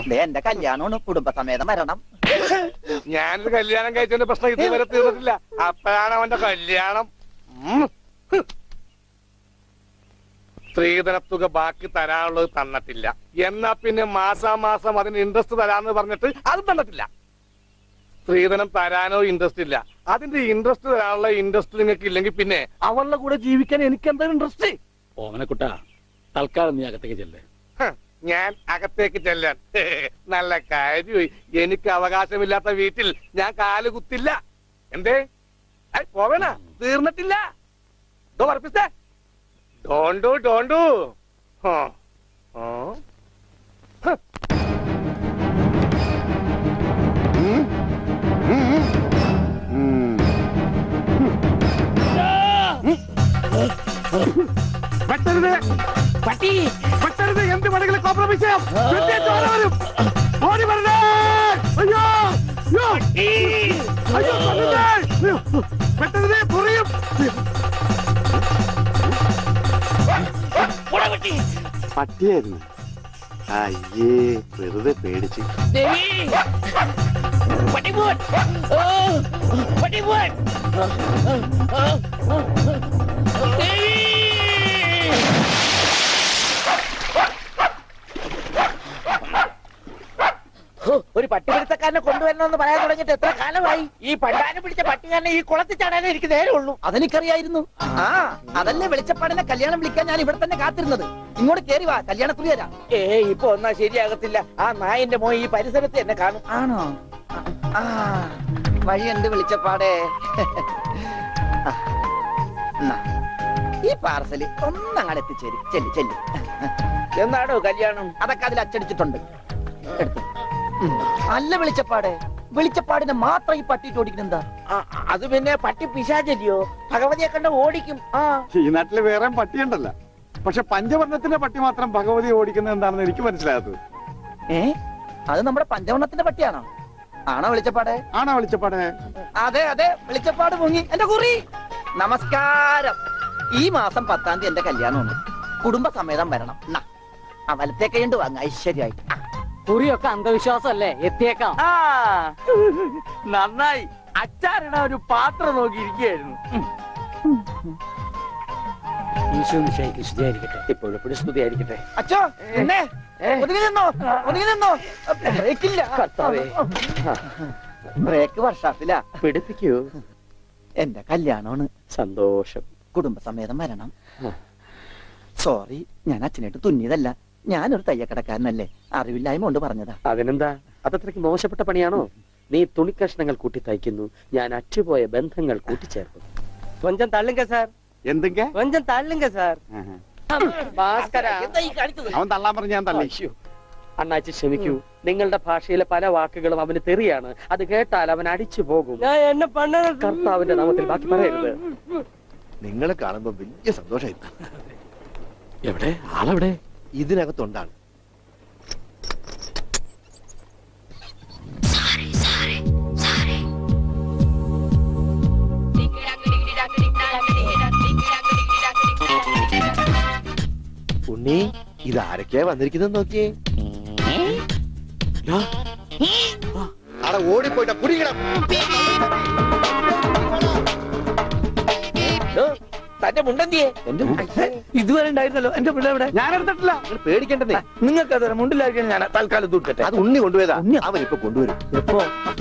ദേ എന്റെ കല്യാണമാണ് കുടുംബസമേതം വരണം ഞാനൊരു കല്യാണം കഴിച്ചതിന്റെ പ്രശ്നം ഇതുവരെ തീർന്നിട്ടില്ല അപ്പോഴാണ് അവന്റെ കല്യാണം ഉം. ഹ്. സ്ത്രീധനത്തുക ബാക്കി തരാനുള്ളത് തന്നിട്ടില്ല എന്നാ പിന്നെ മാസാമാസം അതിന് ഇൻട്രസ്റ്റ് തരാന്ന് പറഞ്ഞിട്ട് അത് തന്നിട്ടില്ല സ്ത്രീധനം തരാനോ ഇൻട്രസ്റ്റ് ഇല്ല അതിന്റെ ഇൻട്രസ്റ്റ് തരാനുള്ള ഇൻട്രസ്റ്റ് നിങ്ങൾക്ക് ഇല്ലെങ്കിൽ പിന്നെ അവളുടെ കൂടെ ജീവിക്കാൻ എനിക്ക് എന്താ ഇൻട്രസ്റ്റ് ഓമനക്കുട്ട തൽക്കാലം നീ അകത്തേക്ക് ചെല്ലേ ഞാൻ അകത്തേക്ക് ചെല്ലാൻ നല്ല കാര്യമായി എനിക്ക് അവകാശമില്ലാത്ത വീട്ടിൽ ഞാൻ കാല് കുത്തില്ല എന്തേ ഐ, പോവേണ തീർന്നിട്ടില്ല ദോ പറപ്പിച്ചേ ഡോണ്ടു ഡോണ്ടു ഹോ. ഹോ. ഹ്. വെട്ടരുത് പട്ടി വെട്ടരുത് എന്ത് വേണമെങ്കിലും കോംപ്രമൈസ് ചെയ്യാം വെട്ടിയേറ്റ് ഓടി വരും ഓടി വരണേ അയ്യോ അയ്യോ അയ്യോ കൊല്ലണ്ടേ. അയ്യോ വെട്ടരുത് പൊറിയും പട്ടിയായിരുന്നു അയ്യേ വെറുതെ പേടിച്ച് ഒരു പട്ടിപിടുത്തക്കാരനെ കൊണ്ടുവരണമെന്ന് പറയാൻ തുടങ്ങിയിട്ട് എത്ര കാലമായി ഈ പണ്ടാനം പിടിച്ച പട്ടിക്കാരനെ ഈ കുളത്തിൽ ചാടാനേ എനിക്ക് നേരെ ഉള്ളൂ അതെനിക്കറിയായിരുന്നു ആ അതല്ലേ വെളിച്ചപ്പാടിനെ കല്യാണം വിളിക്കാൻ ഞാൻ ഇവിടെ തന്നെ കാത്തിരുന്നത് ഇങ്ങോട്ട് കേറി വാ കല്യാണക്കുറി തരാം ഏ ഇപ്പൊ ഒന്നാ ശരിയാകത്തില്ല ആ നായന്റെ മോൻ ഈ പരിസരത്ത് എന്നെ കാണും ആണോ ആ വഴിയുണ്ട് വെളിച്ചപ്പാടേ ആ, എന്നാ, ഈ പാർസല് ഒന്നങ്ങാട് എത്തിച്ചേരും ചെല്ലി ചെല്ലി എന്നാടോ കല്യാണം അതൊക്കെ അതിൽ അച്ചടിച്ചിട്ടുണ്ട് എടുത്തു ഉം. അല്ല വെളിച്ചപ്പാടെ വെളിച്ചപ്പാടിനെ മാത്രം ഈ പട്ടിയിട്ട് ഓടിക്കുന്നെന്താ അത് പിന്നെ പട്ടി പിശാചല്ലിയോ ഭഗവതിയെ കണ്ട ഓടിക്കും ആ ഈ നാട്ടില് വേറെ പട്ടിയുണ്ടല്ല പക്ഷെ പഞ്ചവർണ്ണത്തിന്റെ പട്ടി മാത്രം ഭഗവതി ഓടിക്കുന്നത് എന്താണെന്ന് എനിക്ക് മനസ്സിലാകാത്തത് ഏ അത് നമ്മുടെ പഞ്ചവർണ്ണത്തിന്റെ പട്ടിയാണോ ആണോ വെളിച്ചപ്പാടെ ആണോ വിളിച്ചപ്പാടെ അതെ അതെ വെളിച്ചപ്പാട് മുങ്ങി എന്റെ കുറി നമസ്കാരം ഈ മാസം പത്താം തീയതി എന്റെ കല്യാണമുണ്ട് കുടുംബസമേതം വരണം എന്നാ ആ വലത്തെ കൈണ്ട് വാങ്ങ ഐശ്വര്യമായിട്ട് കുറിയൊക്കെ അന്ധവിശ്വാസമല്ലേ എത്തിയേക്കാം ആ നന്നായി അച്ചാറിട ഒരു പാത്രം നോക്കി ഇരിക്കുകയായിരുന്നു ഈശോ നിശായിക്ക് സ്തുതിയായിരിക്കട്ടെ ഇപ്പോഴെപ്പോഴും സ്തുതിയായിരിക്കട്ടെ അച്ഛോ എന്നെ ഒതുങ്ങി നിന്നോ ഒതുങ്ങി നിന്നോ ബ്രേക്കില്ല കർത്താവേ. ബ്രേക്ക് വർഷാപ്പില പിടിപ്പിക്കൂ എന്റെ കല്യാണമാണ് സന്തോഷം കുടുംബസമേതം വരണം സോറി ഞാൻ അച്ഛനായിട്ട് തുന്നിയതല്ല ഞാനൊരു തയ്യക്കടക്കാരനല്ലേ അറിവില്ലായ്മ കൊണ്ട് പറഞ്ഞതാ അതിനെന്താ അതത്രയ്ക്ക് മോശപ്പെട്ട പണിയാണോ നീ തുണിക്കഷ്ണങ്ങൾ കൂട്ടി തയ്ക്കുന്നു ഞാൻ അറ്റുപോയ ബന്ധങ്ങൾ കൂട്ടിച്ചേർക്കും കൊഞ്ചം തള്ളുങ്ക സാർ എന്തൊക്കെ കൊഞ്ചം തള്ളുങ്ക സാർ ഭാസ്കര എന്താ ഈ കാണിച്ചത് അവൻ തള്ളാൻ പറഞ്ഞ് ഞാൻ തള്ളി അയ്യോ. അണ്ണാച്ചി ക്ഷമിക്കൂ നിങ്ങളുടെ ഭാഷയിലെ പല വാക്കുകളും അവന് തെറിയാണ് അത് കേട്ടാൽ അവൻ അടിച്ചു പോകും എന്നെ കർത്താവിന്റെ നാമത്തിൽ ബാക്കി പറയരുത് നിങ്ങളെ കാണുമ്പോ വലിയ സന്തോഷമായി എവിടെ ആളെവിടെ ഇതിനകത്തുണ്ടാണ് ഉണ്ണി ഇത് ആരൊക്കെയാ വന്നിരിക്കുന്നത് നോക്കിയേ അവിടെ ഓടിപ്പോയിട്ടാ കുടിക്കണം തന്റെ മുണ്ടെന്തിയെ ഇതുവരെ ഉണ്ടായിരുന്നല്ലോ എന്റെ പിള്ള ഇവിടെ ഞാൻ എടുത്തിട്ടില്ല നിങ്ങൾ പേടിക്കണ്ടെന്നേ നിങ്ങൾക്ക് അതുവരെ മുണ്ടില്ലായിരിക്കും ഞാൻ തൽക്കാലം ദൂർക്കട്ടെ അത് ഉണ്ണി കൊണ്ടുപോയതാ അവൻ ഇപ്പൊ കൊണ്ടുവരും എപ്പോ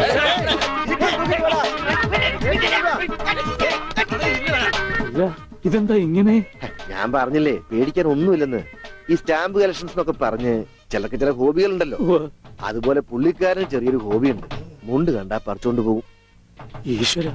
ഇതെന്താ ഇങ്ങനെ ഞാൻ പറഞ്ഞില്ലേ പേടിക്കാൻ ഒന്നുമില്ലെന്ന് ഈ സ്റ്റാമ്പ് കളക്ഷൻസ് എന്നൊക്കെ പറഞ്ഞ് ചിലർക്ക് ചില ഹോബികളുണ്ടല്ലോ അതുപോലെ പുള്ളിക്കാരന് ചെറിയൊരു ഹോബിയുണ്ട് മുണ്ട് കണ്ടാ പറിച്ചോണ്ട് പോകും ഈശ്വര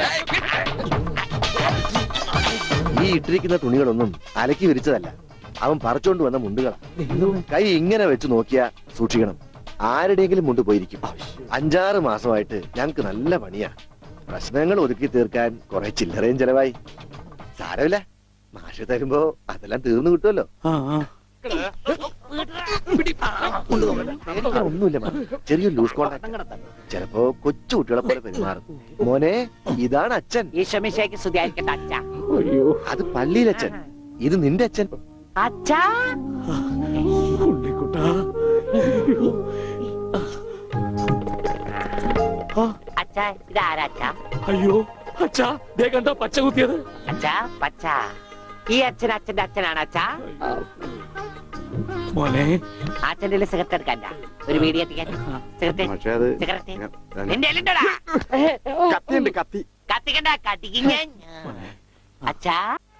ഈ ഇട്ടിരിക്കുന്ന തുണികളൊന്നും അലക്കി വിരിച്ചതല്ല അവൻ പറിച്ചോണ്ട് വന്ന മുണ്ടുകളാ കൈ ഇങ്ങനെ വെച്ച് നോക്കിയാ സൂക്ഷിക്കണം ആരുടെയെങ്കിലും മുണ്ട് പോയിരിക്കും അഞ്ചാറ് മാസമായിട്ട് ഞങ്ങക്ക് നല്ല പണിയാ പ്രശ്നങ്ങൾ ഒതുക്കി തീർക്കാൻ കുറെ ചില്ലറയും ചെലവായി സാരമില്ല മാഷ് തരുമ്പോ അതെല്ലാം തീർന്നു കിട്ടുമല്ലോ പേടിക്കാൻ ഒന്നുമില്ല മാം. ചെറിയൊരു ലൂസ് കോണ്ടാക്ട് ചിലപ്പോ കൊച്ചു കുട്ടികളെ പോലെ പെരുമാറും മോനെ ഇതാണ് അച്ഛൻ ഈശോമിശേക്ക് സ്തുതിയായിരിക്കട്ടെ അച്ഛ അയ്യോ അത് പള്ളിയിലച്ഛൻ ഇത് നിന്റെ അച്ഛൻ അച്ഛാ ഉണ്ണിക്കുട്ടാ അയ്യോ, അച്ഛാ ഇതാരാ അച്ഛാ അയ്യോ അച്ഛാ ദേ കണ്ടോ പച്ച കുത്തിയത് അച്ഛാ പച്ച ഈ അച്ഛൻ അച്ഛന്റെ അച്ഛനാണ് അച്ഛാ മോനെ അച്ഛന്റെ സിഗരറ്റ് എടുക്കണ്ട ഒരു വീഡിയോ എത്തിക്കാൻ സിഗരറ്റ് പക്ഷെ അത് സിഗരറ്റ് നിന്റെ എല്ലുണ്ടോടാ കത്തിയുണ്ട് കത്തി കത്തിക്കണ്ട കത്തിക്കും ഞാൻ അച്ഛാ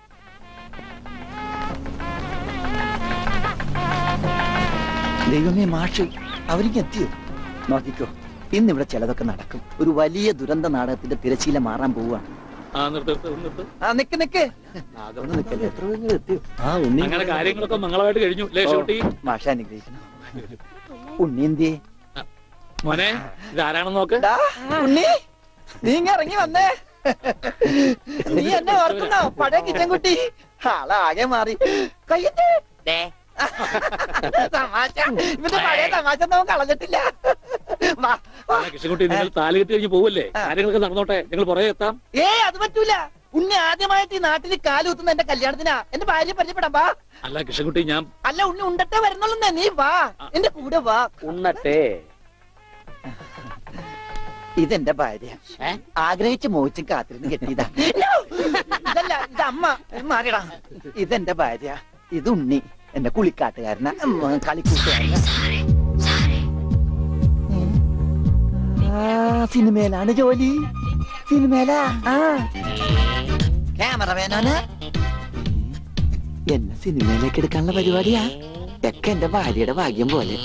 ദൈവമേ മാഷ് അവരിക്ക് എത്തിയോ നോക്കിക്കോ ഇന്നിവിടെ ചിലതൊക്കെ നടക്കും ഒരു വലിയ ദുരന്ത നാടകത്തിന്റെ തിരശീല മാറാൻ പോവാണ് ആ നിർത്ത് നിർത്ത് നിർത്ത് ആ നിക്ക് നിക്ക് അതൊന്ന് നിക്കല്ലേ എത്ര പേര് എത്തിയോ ആ ഉണ്ണി അങ്ങനെ കാര്യങ്ങളൊക്കെ മംഗളമായിട്ട് കഴിഞ്ഞു ലേ ഷൂട്ടി മാഷ അനുഗ്രഹിക്കണം ഉണ്ണി എന്തിയേ മോനെ ഇതാരാണെന്ന് നോക്ക് ഡാ, ഉണ്ണി നീ ഇങ്ങ ഇറങ്ങി വന്നേ നീ എന്നെ ഓർക്കുന്നോ പഴയ കിച്ചൻ കുട്ടി ആളാകെ മാറി കയ്യത്തെ ദേ തമാശ ഇവന്റെ പഴയ തമാശ ഒന്നും കളഞ്ഞിട്ടില്ല വാ, വാ. അല്ല, കൃഷ്ണൻകുട്ടി നിങ്ങൾ താലി കെട്ടി കഴിഞ്ഞ് പോവല്ലേ കാര്യങ്ങളൊക്കെ നടന്നോട്ടെ നിങ്ങൾ പുറകെ എത്താം ഏയ് അത് പറ്റൂല ഉണ്ണി ആദ്യമായിട്ട് ഈ നാട്ടിൽ കാലുകുത്തുന്ന എന്റെ കല്യാണത്തിനാ എന്റെ ഭാര്യ പരിചയപ്പെടാം വാ അല്ല കൃഷ്ണൻകുട്ടി ഞാൻ അല്ല ഉണ്ണി ഉണ്ടട്ടെ വരുന്നുള്ളൂ നീ വാ എന്റെ കൂടെ വാ ഉണ്ണട്ടെ ഇതെന്റെ ഭാര്യ ആഗ്രഹിച്ച് മോഹിച്ചും കാത്തിരുന്ന് കെട്ടിയതാ ഇതല്ല ഇത് അമ്മ മാറിയടാ ഇതെന്റെ ഭാര്യ ഇത് ഉണ്ണി എന്റെ കുളിക്കാട്ടുകാരന കളിക്കൂട്ടുകാരന ആ സിനിമയിലാണ് ജോലി സിനിമയിലാ ആ ക്യാമറമാനാണ് എന്നെ സിനിമയിലേക്ക് എടുക്കാനുള്ള പരിപാടിയാ ഒക്കെ എന്റെ ഭാര്യയുടെ ഭാഗ്യം പോലെ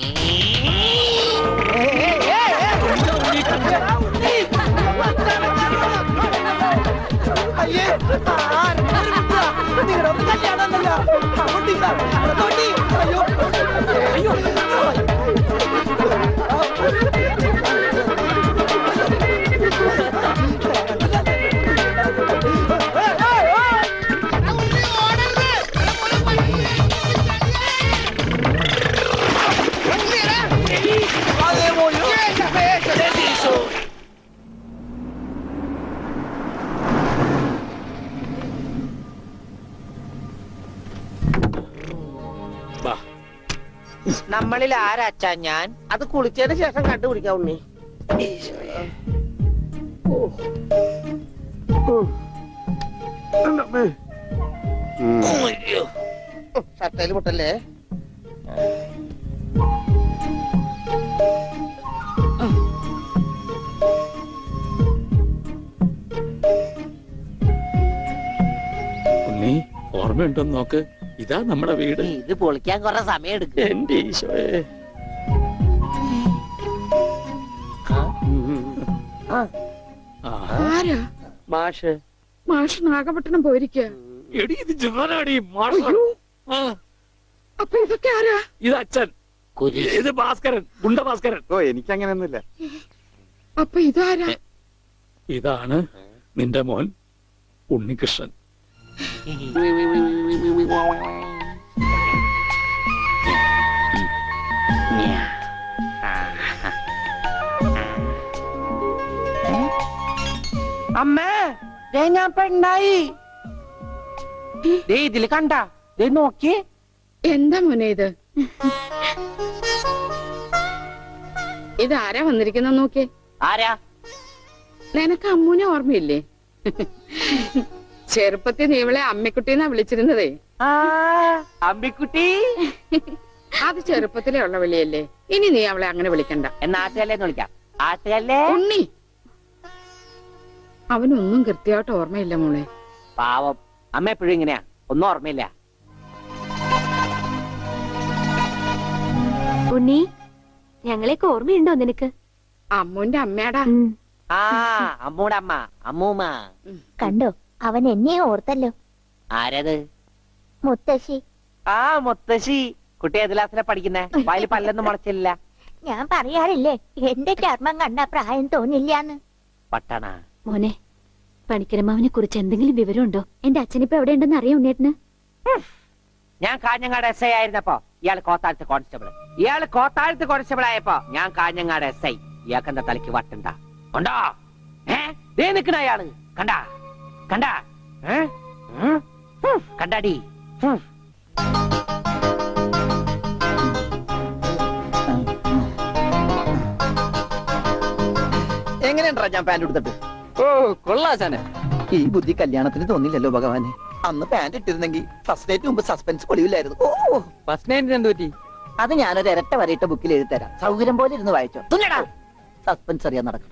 അയ്യേ നിങ്ങളുടെ കല്യാണമല്ലോ അയ്യോ അയ്യോ വാ നമ്മളിൽ ആരാ അച്ഛാ ഞാൻ അത് കുളിച്ചതിന് ശേഷം കണ്ടുപിടിക്കാം ഉണ്ണി ഷർട്ടയിൽ മുട്ടല്ലേ ഉണ്ണി ഓർമ്മയുണ്ടോന്ന് നോക്ക് ഇതാ നമ്മുടെ വീട് ഇത് പൊളിക്കാൻ കുറെ സമയം എടുക്കും എന്റെ ഈശോയെ ആ ആരാ മാഷ് മാഷ് നാഗപട്ടണം പോയിരിക്ക എടി ഇത് ജാനാടി മാഷ ആ അപ്പൊ ഇതൊക്കെ ആരാ ഇത് അച്ഛൻ കുരിശ് ഇത് ഭാസ്കരൻ ഗുണ്ട ഭാസ്കരൻ ഓ എനിക്കങ്ങനെയൊന്നുമില്ല അപ്പൊ ഇതാരാ ഇതാണ് നിന്റെ മോൻ ഉണ്ണികൃഷ്ണൻ അമ്മേ ദേ ഞാൻ പെണ്ണായി ദേ ഇതില് കണ്ട ദേ നോക്കി എന്താ മോനെ ഇത് ഇത് ആരാ വന്നിരിക്കുന്ന നോക്കിയേ ആരാ നിനക്ക് അമ്മൂനെ ഓർമ്മയില്ലേ ചെറുപ്പത്തിൽ നീ ഇവളെ അമ്മിക്കുട്ടിന്നാ വിളിച്ചിരുന്നതേ ആ അമ്പിക്കുട്ടി അത് ചെറുപ്പത്തിലേ ഉള്ള വിളിയല്ലേ ഇനി നീ അവളെ അങ്ങനെ വിളിക്കണ്ട എന്നാ ആട്ടുകല്ലേ വിളിക്കാം ആട്ടുകല്ലേ ഉണ്ണി അവനൊന്നും കൃത്യമായിട്ട് ഓർമ്മയില്ല മോളെ പാവം അമ്മ എപ്പോഴും ഇങ്ങനെയാ ഒന്നും ഓർമ്മയില്ല ഉണ്ണി ഞങ്ങളെയൊക്കെ ഓർമ്മയുണ്ടോ നിനക്ക് അമ്മൂന്റെ അമ്മയാടാ ആ അമ്മൂടെ അമ്മ അമ്മൂമ്മ കണ്ടോ അവൻ എന്നെ ഓർത്തല്ലോ ആരത് മുത്തശ്ശി ആ മുത്തശ്ശി കുട്ടി ഏത് ക്ലാസ്സിലാ പഠിക്കുന്നേ വായിൽ പല്ലൊന്നും മുളച്ചില്ല ഞാൻ പറയാറില്ലേ എന്റെ ചർമ്മം കണ്ട പ്രായം തോന്നില്ലാന്ന് പട്ടണ മോനെ പണിക്കരമാവിനെ കുറിച്ച് എന്തെങ്കിലും വിവരമുണ്ടോ എന്റെ അച്ഛനിപ്പോ എവിടെ ഉണ്ടെന്ന് അറിയാം ഉണ്ണേട്ടന് ഞാൻ കാഞ്ഞങ്ങാട് എസ് ഐ ആയിരുന്നപ്പോ ഇയാൾ കോത്താഴത്ത് കോൺസ്റ്റബിൾ ഇയാൾ കോത്താഴത്ത് കോൺസ്റ്റബിൾ ആയപ്പോ ഞാൻ കാഞ്ഞങ്ങാട് എസ് ഐ ഇയാൾക്ക് എന്താ തലയ്ക്ക് വട്ടുണ്ട ഉണ്ടോ ഏ ദേ നിക്കണ അയാള് കണ്ടാ കണ്ടാ ഏ ഉം? ഉം, കണ്ടാടി ഉം. കണ്ടാ ഞാൻ പാന്റ് എടുത്തിട്ട് ഓ കൊള്ളാശാനെ ഈ ബുദ്ധി കല്യാണത്തിന് തോന്നില്ലല്ലോ ഭഗവാനെ അന്ന് പാന്റ് ഇട്ടിരുന്നെങ്കിൽ ഫസ്റ്റ് ഡേറ്റ് മുമ്പ് സസ്പെൻസ് പൊളിവില്ലായിരുന്നു ഓ ഫസ്റ്റ് നൈറ്റിന് എന്ത് പറ്റി അത് ഞാനൊരു ഇരട്ട വരയിട്ട ബുക്കിൽ എഴുതി തരാം സൗകര്യം പോലെ ഇരുന്ന് വായിച്ചോ തുന്നടാ സസ്പെൻസ് അറിയാൻ നടക്കും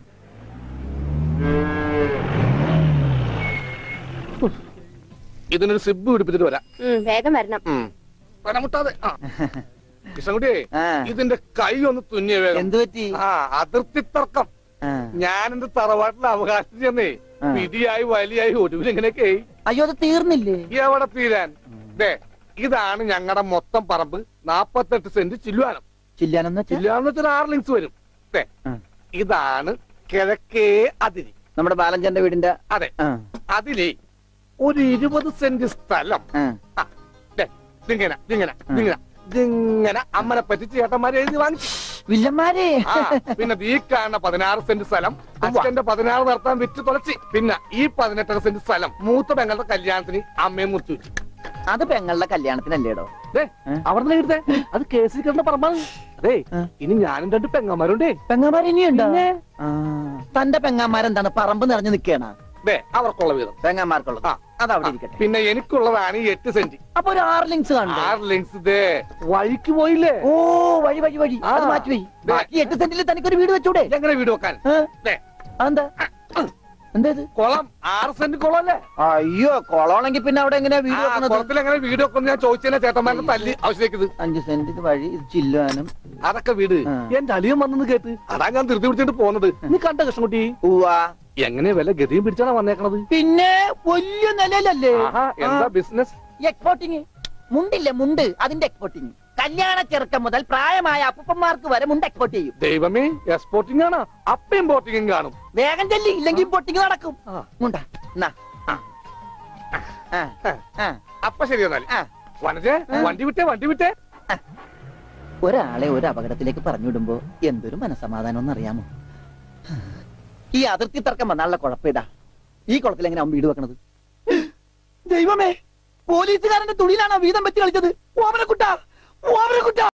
ഇതിനൊരു സിബ് പിടിപ്പിച്ചിട്ട് വരാം വേഗം വരണം പനമുട്ടാതെ ആ കൃഷ്ണൻകുട്ടിയെ ആ. ഇതിന്റെ കൈ ഒന്ന് തുന്നിയ വേഗം എന്തു പറ്റി ആ അതിർത്തി തർക്കം ആ. ഞാൻ എന്റെ തറവാട്ടിലെ അവകാശം ചെന്നേ ആ. വിധിയായി വലിയായി ഒടുവിൽ ഇങ്ങനെയൊക്കെ അയ്യോ അത് തീർന്നില്ലേ എവിടെ തീരാൻ ദേ ഇതാണ് ഞങ്ങളുടെ മൊത്തം പറമ്പ് നാപ്പത്തെട്ട് സെന്റ് ചില്ലുവാനം ചില്ലാനെന്ന് വെച്ചാ ചില്ലുവാനം വെച്ചാൽ ആറ് ലിങ്സ് വരും ദേ ആ. ഇതാണ് കിഴക്കേ അതിരി നമ്മുടെ ബാലഞ്ചന്റെ വീടിന്റെ അതെ ആ, അതിലേ ഒരു ഇരുപത് സെന്റ് സ്ഥലം ആ. ആ, ദേ, ഇതിങ്ങനെ ഇതിങ്ങനെ ഇതിങ്ങനെ ഇതിങ്ങനെ അമ്മനെ പറ്റി ചേട്ടന്മാരെ എഴുതി വാങ്ങിച്ചു വില്ലന്മാരെ ആ, പിന്നെ ഈ കാണുന്ന പതിനാറ് സെന്റ് സ്ഥലം അച്ഛന്റെ പതിനാറ് നടത്താൻ വിറ്റ് തുളച്ചി പിന്നെ ഈ പതിനെട്ടര സെന്റ് സ്ഥലം മൂത്ത പെങ്ങളുടെ കല്യാണത്തിന് അമ്മയെ മുറിച്ചു വെച്ചു അത് പെങ്ങളുടെ കല്യാണത്തിനല്ലേടോ ദേ, ഏ? അവിടെ എഴുതേ അത് കേസിൽ കിടന്ന പറമ്പാണ് അതെ ഏ? ഇനി ഞാനും രണ്ട് പെങ്ങന്മാരുണ്ടേ പെങ്ങന്മാർ ഇനിയുണ്ടോ ആ, തന്റെ പെങ്ങന്മാരെന്താണ് പറമ്പ് നിറഞ്ഞു നിൽക്കണ ദേ അവർക്കുള്ള വീതം പെങ്ങന്മാർക്കുള്ളത് ആ. അത് അവിടെ ഇരിക്കട്ടെ പിന്നെ എനിക്കുള്ളതാണ് ഈ എട്ട് സെന്റ് അപ്പൊ ഒരു ആറ് ലിങ്സ് കാണണ്ടേ ആറ് ലിങ്സ് ദേ വഴിക്ക് പോയില്ലേ ഓ വഴി വഴി വഴി ആ. അത് മാറ്റി വഴി ദേ. ബാക്കി എട്ട് സെന്റിൽ തനിക്കൊരു വീട് വെച്ചൂടെ എങ്ങനെ വീട് വെക്കാൻ ഏ? ദേ, അതെന്താ എന്താ ഇത് കുളം ആറ് സെന്റ് കുളം അല്ലേ അയ്യോ കൊളമാണെങ്കിൽ പിന്നെ അവിടെ എങ്ങനെയാ വീട് ആ, വെക്കണത് കുളത്തിൽ എങ്ങനെ വീട് വെക്കുന്നു ഞാൻ ചോദിച്ചതിനെ ചേട്ടന്മാരുടെ തല്ലി ആവശ്യത്തേക്ക് അഞ്ച് സെന്റ് ഇത് വഴി ഇത് ചില്ലുവാനും അതൊക്കെ വീട് ആ. എന്റെ അളിയൻ വന്നെന്ന് കേട്ട് അതാ ഞാൻ ധൃതി പിടിച്ചിട്ട് പോകുന്നത് നീ കണ്ട കൃഷ്ണൻകുട്ടി ഉവാ എങ്ങനെ വില ഗതിയും പിടിച്ചാണ് വന്നേക്കണത് പിന്നെ വലിയ നിലയിലല്ലേ ആഹാ, എന്താ ബിസിനസ് എക്സ്പോർട്ടിങ് മുണ്ടില്ലേ മുണ്ട് അതിന്റെ എക്സ്പോർട്ടിങ് കല്യാണ ചെറുക്കം മുതൽ പ്രായമായ അപ്പൂപ്പന്മാർക്ക് വരെ മുണ്ട് എക്സ്പോർട്ട് ചെയ്യും ദൈവമേ എക്സ്പോർട്ടിംഗ് ആണ് അപ്പ ഇമ്പോർട്ടിംഗും കാണും വേഗം ചെല്ലി ഇല്ലെങ്കിൽ ഇമ്പോർട്ടിങ് നടക്കും ആ. മുണ്ട എന്നാ. ആ. ആ. ആ. അപ്പൊ ശരി എന്നാല് ആ. വനജേ വണ്ടി വിട്ടേ വണ്ടി വിട്ടേ ഒരാളെ ഒരു അപകടത്തിലേക്ക് പറഞ്ഞു വിടുമ്പോ എന്തൊരു മനസമാധാനം എന്നറിയാമോ ഈ അതിർത്തി തർക്കം വന്നാലുള്ള കുഴപ്പമിതാ ഈ കുളത്തിൽ എങ്ങനെ അവൻ വീട് വെക്കണത് ദൈവമേ പോലീസുകാരന്റെ തുണിയിലാണോ വീതം വെച്ച് കളിച്ചത് ഓമനക്കുട്ട ഓമനക്കുട്ട